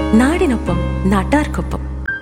നാടിനൊപ്പം നാട്ടാർക്കൊപ്പം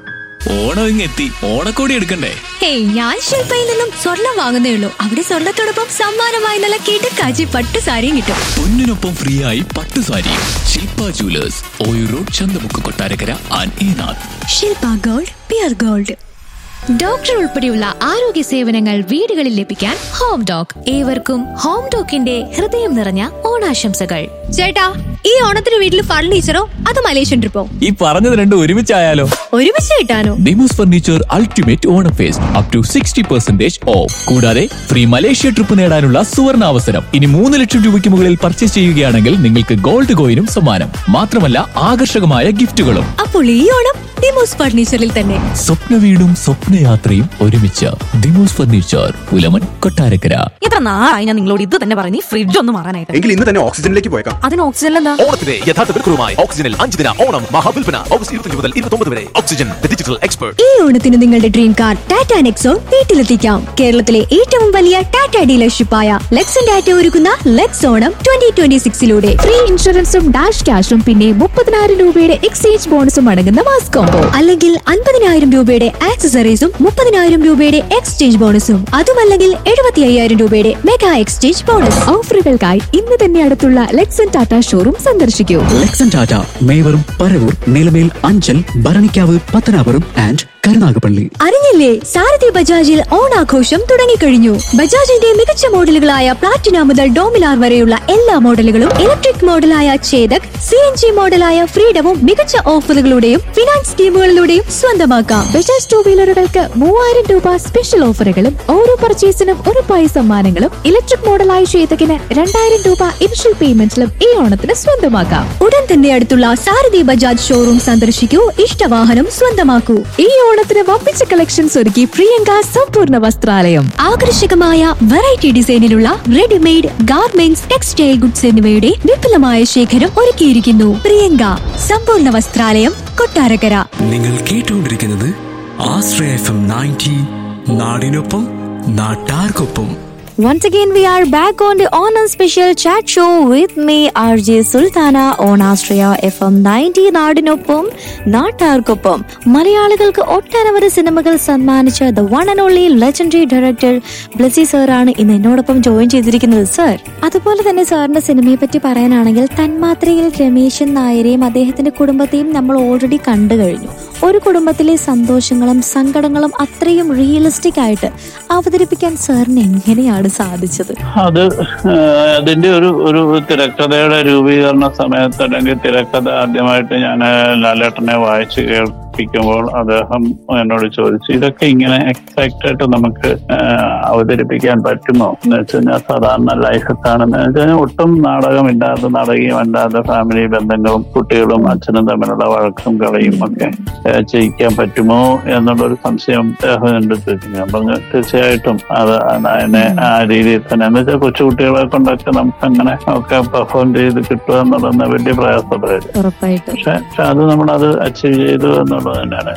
ഓണം ഇങ്ങെത്തി ഓണക്കോടി എടുക്കണ്ടേ ഹേയ് ഞാൻ ശില്പയിൽ നിന്നും സ്വർണം വാങ്ങുന്നേ ഉള്ളൂ അവിടെ സ്വർണത്തോടൊപ്പം സമ്മാനമായി നല്ല കിടക്കാച്ചി പട്ട് സാരിയും കിട്ടും പൊന്നിനൊപ്പം ഫ്രീ ആയി പട്ടു sari Shilpa jewellers Oyoor road Chanthamukku Kottarakkara and Enath Shilpa gold pure gold doctor ഉൾപ്പെടെയുള്ള ആരോഗ്യ സേവനങ്ങൾ വീടുകളിൽ ലഭിക്കാൻ ഹോം ഡോക് ഏവർക്കും ഹോം ഡോക്കിന്റെ ഹൃദയം നിറഞ്ഞ ഓണാശംസകൾ ചേട്ടാ ഈ ഓണത്തിന് വീട്ടിൽ ഫർണിച്ചറോ അത് മലേഷ്യൻ ട്രിപ്പോ ഈ പറഞ്ഞത് രണ്ടും ഒരുമിച്ചായാലോ ഒരുമിച്ച് കിട്ടാനോ Demos furniture ultimate Onam fest up to sixty percentage off കൂടാതെ ഫ്രീ മലേഷ്യ ട്രിപ്പ് നേടാനുള്ള സുവർണ അവസരം ഇനി മൂന്ന് ലക്ഷം രൂപയ്ക്ക് മുകളിൽ പർച്ചേസ് ചെയ്യുകയാണെങ്കിൽ നിങ്ങൾക്ക് ഗോൾഡ് കോയിനും സമ്മാനം മാത്രമല്ല ആകർഷകമായ ഗിഫ്റ്റുകളും അപ്പോൾ ഈ ഓണം ഡിമോസ് ഫർണിച്ചറിൽ തന്നെ സ്വപ്ന വീടും സ്വപ്നയാത്രയും ഒരുമിച്ച് ഡിമോസ് ഫർണിച്ചർ പുലമൻ കൊട്ടാരക്കര എത്ര നാളായി ഞാൻ നിങ്ങളോട് ഇത് തന്നെ പറഞ്ഞു ഫ്രിഡ്ജ് ഒന്ന് മാറാനായിട്ട് എങ്കിൽ ഇന്ന് തന്നെ ഓക്സിജനിലേക്ക് പോയേക്കാം അതിന് ഓക്സിജൻ എന്താ ഓണത്തിന്റെ യഥാർത്ഥ വിൽക്കുറുമായി ഓക്സിജനിൽ അഞ്ച് ദിന ഓണം മഹാവിൽപ്പന ഓഗസ്റ്റ് ഇരുപത്തി മുതൽ ഇരുപത്തി വരെ ഓക്സിജൻ ഡിജിറ്റൽ എക്സ്പെർട്ട് ഈ ഓണത്തിന് നിങ്ങളുടെ ഡ്രീം കാർ ടാറ്റ നെക്സോൺ വീട്ടിലെത്തിക്കാം കേരളത്തിലെ ഏറ്റവും വലിയ ടാറ്റ ഡീലർഷിപ്പായ ലെക്സൺ ടാറ്റ ഒരുക്കുന്ന ലെക്സ് ഓണം ട്വന്റി ട്വന്റി സിക്സിലൂടെ ഫ്രീ ഇൻഷുറൻസും ഡാഷ് ക്യാഷും പിന്നെ മുപ്പതിനായിരം രൂപയുടെ എക്സ്ചേഞ്ച് ബോണസും അടങ്ങുന്ന മാസ് കോംബോ അല്ലെങ്കിൽ അൻപതിനായിരം രൂപയുടെ ആക്സസറീസും മുപ്പതിനായിരം രൂപയുടെ എക്സ്ചേഞ്ച് ബോണസും അതുമല്ലെങ്കിൽ എഴുപത്തി അയ്യായിരം രൂപയുടെ മെഗാ എക്സ്ചേഞ്ച് ബോണസ് ഓഫറുകൾക്കായി ഇന്ന് തന്നെ അടുത്തുള്ള ലെക്സൺ ടാറ്റ ഷോറൂം സന്ദർശിക്കൂ ലെക്സൺ ടാറ്റ മേവറും പരവൂർ നിലമേൽ അഞ്ചൽ ഭരണിക്കാവ് പത്തനാപുരം ആൻഡ് കരുനാഗപ്പള്ളി അറിഞ്ഞില്ലേ സാരഥി ബജാജിൽ ഓണാഘോഷം തുടങ്ങിക്കഴിഞ്ഞു ബജാജിന്റെ മികച്ച മോഡലുകളായ പ്ലാറ്റിന മുതൽ ഡോമിനാർ വരെയുള്ള എല്ലാ മോഡലുകളും ഇലക്ട്രിക് മോഡലായ ചേതക് സി എൻ ജി മോഡലായ ഫ്രീഡവും മികച്ച ഓഫറുകളുടെയും ഫിനാൻസ് സ്കീമുകളിലൂടെയും സ്വന്തമാക്കാം ബജാജ് ടൂ വീലറുകൾക്ക് മൂവായിരം രൂപ സ്പെഷ്യൽ ഓഫറുകളും ഓരോ പർച്ചേസിനും ഒരു പൈസ സമ്മാനങ്ങളും ഇലക്ട്രിക് മോഡലായ ശ്വേതകിന് രണ്ടായിരം രൂപ ഇനിഷ്യൽ പേയ്മെന്റിലും ഈ ഓണത്തിന് സ്വന്തമാക്കാം ഉടൻ തന്നെ അടുത്തുള്ള സാരഥി ബജാജ് ഷോറൂം സന്ദർശിക്കൂ ഇഷ്ടവാഹനം സ്വന്തമാക്കൂ ഈ ഓണത്തിന് വമ്പിച്ച കളക്ഷൻസ് ഒരുക്കി പ്രിയങ്ക സമ്പൂർണ്ണ വസ്ത്രാലയം ആകർഷകമായ വെറൈറ്റി ഡിസൈനിലുള്ള റെഡിമെയ്ഡ് ഗാർമെന്റ്സ് ടെക്സ്റ്റൈൽ ഗുഡ്സ് എന്നിവയുടെ വിപുലമായ ശേഖരം ഒരുക്കിയിരിക്കുന്നു പ്രിയങ്ക സമ്പൂർണ്ണ വസ്ത്രാലയം കൊട്ടാരക്കര നിങ്ങൾ കേട്ടുകൊണ്ടിരിക്കുന്നത് ആശ്രയ എഫ് എം നയൻറ്റി നാടിനൊപ്പം നാട്ടാർക്കൊപ്പം Once again, we are back on the Onam special chat show with me, RJ Sultana, on Astraya FM 90 നാടിനൊപ്പം നാട്ടാർക്കൊപ്പം മലയാളികൾക്ക് ഒട്ടനവധി സിനിമകൾ സമ്മാനിച്ച the one and only legendary director Blessy sir ആണ് ഇന്ന് എന്നോടൊപ്പം ജോയിൻ ചെയ്തിരിക്കുന്നത് സർ അതുപോലെ തന്നെ സാറിന്റെ സിനിമയെ പറ്റി പറയാനാണെങ്കിൽ തന്മാത്രയിൽ രമേശൻ നായരെയും അദ്ദേഹത്തിന്റെ കുടുംബത്തെയും നമ്മൾ ഓൾറെഡി കണ്ടു കഴിഞ്ഞു ഒരു കുടുംബത്തിലെ സന്തോഷങ്ങളും സങ്കടങ്ങളും അത്രയും റിയലിസ്റ്റിക് ആയിട്ട് അവതരിപ്പിക്കാൻ സാറിന് എങ്ങനെയാണ് സാധിച്ചത് അത് ആ, അതിന്റെ ഒരു ഒരു തിരക്കഥയുടെ രൂപീകരണ സമയത്ത് അല്ലെങ്കിൽ തിരക്കഥ ആദ്യമായിട്ട് ഞാൻ ലാലേട്ടനെ വായിച്ച് കേൾപ്പിക്കുമ്പോൾ അദ്ദേഹം എന്നോട് ചോദിച്ചു ഇതൊക്കെ ഇങ്ങനെ എക്സാക്റ്റ് ആയിട്ട് നമുക്ക് ആ, അവതരിപ്പിക്കാൻ പറ്റുമോ എന്ന് വെച്ച് കഴിഞ്ഞാൽ സാധാരണ ലൈഫത്താണെന്ന് വെച്ച് കഴിഞ്ഞാൽ ഒട്ടും നാടകമില്ലാതെ നാടകീയമല്ലാതെ ഫാമിലി ബന്ധങ്ങളും കുട്ടികളും അച്ഛനും തമ്മിലുള്ള വഴക്കും കളിയും ഒക്കെ ആ, ചെയ്യിക്കാൻ പറ്റുമോ എന്നുള്ളൊരു സംശയം അദ്ദേഹം എൻ്റെ ചോദിച്ചു ഞാൻ പറഞ്ഞു തീർച്ചയായിട്ടും അത് അതിനെ ആ രീതിയിൽ തന്നെ എന്ന് വെച്ചാൽ കൊച്ചുകുട്ടികളെ കൊണ്ടൊക്കെ നമുക്ക് അങ്ങനെ ഒക്കെ പെർഫോം ചെയ്ത് കിട്ടുക എന്നുള്ളത് വലിയ പ്രയാസമുള്ളതായിരുന്നു ഉറപ്പായിട്ടും പക്ഷെ പക്ഷെ അത് നമ്മളത് അച്ചീവ് ചെയ്തു എന്നുള്ളത് തന്നെയാണ്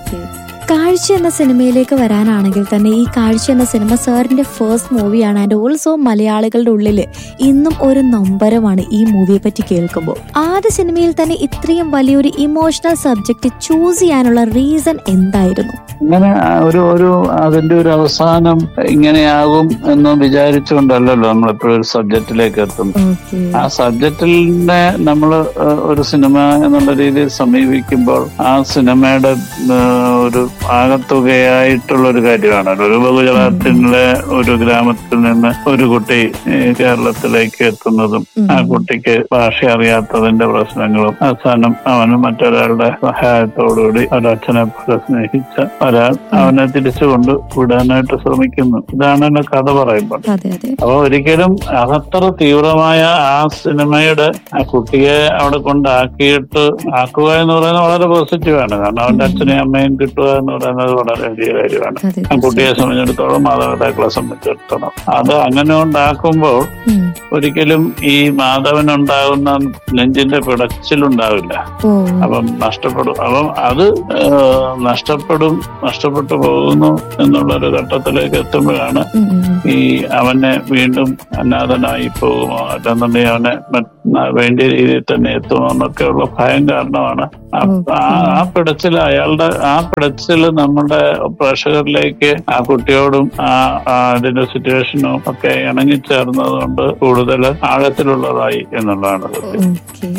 കാഴ്ച എന്ന സിനിമയിലേക്ക് വരാനാണെങ്കിൽ തന്നെ ഈ കാഴ്ച എന്ന സിനിമ സാറിന്റെ ഫസ്റ്റ് മൂവിയാണ് ആൻഡ് ഓൾസോ മലയാളികളുടെ ഉള്ളിൽ ഇന്നും ഒരു നൊമ്പരമാണ് ഈ മൂവിയെ പറ്റി കേൾക്കുമ്പോൾ ആദ്യ സിനിമയിൽ തന്നെ ഇത്രയും വലിയൊരു ഇമോഷണൽ സബ്ജക്ട് ചൂസ് ചെയ്യാനുള്ള റീസൺ എന്തായിരുന്നു ഇങ്ങനെ ആ ഒരു ഒരു അതിന്റെ ഒരു അവസാനം ഇങ്ങനെയാകും എന്ന് വിചാരിച്ചുകൊണ്ടല്ലല്ലോ നമ്മൾ എപ്പോഴും ഒരു സബ്ജക്റ്റിലേക്ക് എത്തുന്നത് ആ സബ്ജക്റ്റിനെ നമ്മൾ ഒരു സിനിമ എന്നുള്ള രീതിയിൽ സമീപിക്കുമ്പോൾ ആ സിനിമയുടെ ആ, ഒരു ആകത്തുകയായിട്ടുള്ള ഒരു കാര്യമാണ് ഒരു ഗുജറാത്തിലെ ഒരു ഗ്രാമത്തിൽ നിന്ന് ഒരു കുട്ടി ഏ, കേരളത്തിലേക്ക് എത്തുന്നതും ആ കുട്ടിക്ക് ഭാഷ അറിയാത്തതിന്റെ പ്രശ്നങ്ങളും അവസാനം അവന് മറ്റൊരാളുടെ സഹായത്തോടുകൂടി ഒരച്ഛനെ പോലെ സ്നേഹിച്ച ഒരാൾ അവനെ തിരിച്ചുകൊണ്ട് വിടാനായിട്ട് ശ്രമിക്കുന്നു ഇതാണ് എന്റെ കഥ പറയുമ്പോൾ അതെ അതെ അപ്പൊ ഒരിക്കലും അതത്ര തീവ്രമായ ആ സിനിമയുടെ ആ കുട്ടിയെ അവിടെ കൊണ്ടാക്കിയിട്ട് ആക്കുക എന്ന് പറയുന്നത് വളരെ പോസിറ്റീവാണ് കാരണം അവന്റെ അച്ഛനെയും അമ്മയും കിട്ടുക എന്ന് പറയുന്നത് വളരെ വലിയ കാര്യമാണ് അതെ, ആ കുട്ടിയെ സംബന്ധിച്ചിടത്തോളം മാതാപിതാക്കളെ സംബന്ധിച്ചിടത്തോളം അത് അങ്ങനെ ഉണ്ടാക്കുമ്പോൾ ഉം. ഒരിക്കലും ഈ മാധവനുണ്ടാകുന്ന നെഞ്ചിന്റെ പിടച്ചിലുണ്ടാവില്ല ഓ അപ്പം നഷ്ടപ്പെടും അപ്പം അത് ഏഹ്, നഷ്ടപ്പെടും നഷ്ടപ്പെട്ടു പോകുന്നു എന്നുള്ളൊരു ഘട്ടത്തിലേക്ക് എത്തുമ്പോഴാണ് ഉം, ഉം, ഉം. ഈ അവനെ വീണ്ടും അനാഥനായി പോകുമോ അല്ലെന്നുണ്ടെങ്കിൽ അവനെ മറ്റ് വേണ്ടിയ രീതിയിൽ തന്നെ എത്തുമോ എന്നൊക്കെയുള്ള ഭയം കാരണമാണ് ആ- ആ- ആ പിടച്ചിൽ അയാളുടെ ആ പിടച്ചിൽ നമ്മുടെ പ്രേക്ഷകരിലേക്ക് ആ കുട്ടിയോടും ആ ആ അതിന്റെ സിറ്റുവേഷനും ഒക്കെ ഇണങ്ങിച്ചേർന്നത് കൊണ്ട് കൂടുതൽ ആഴത്തിലുള്ളതായി എന്നുള്ളതാണ് സത്യം ഓക്കെ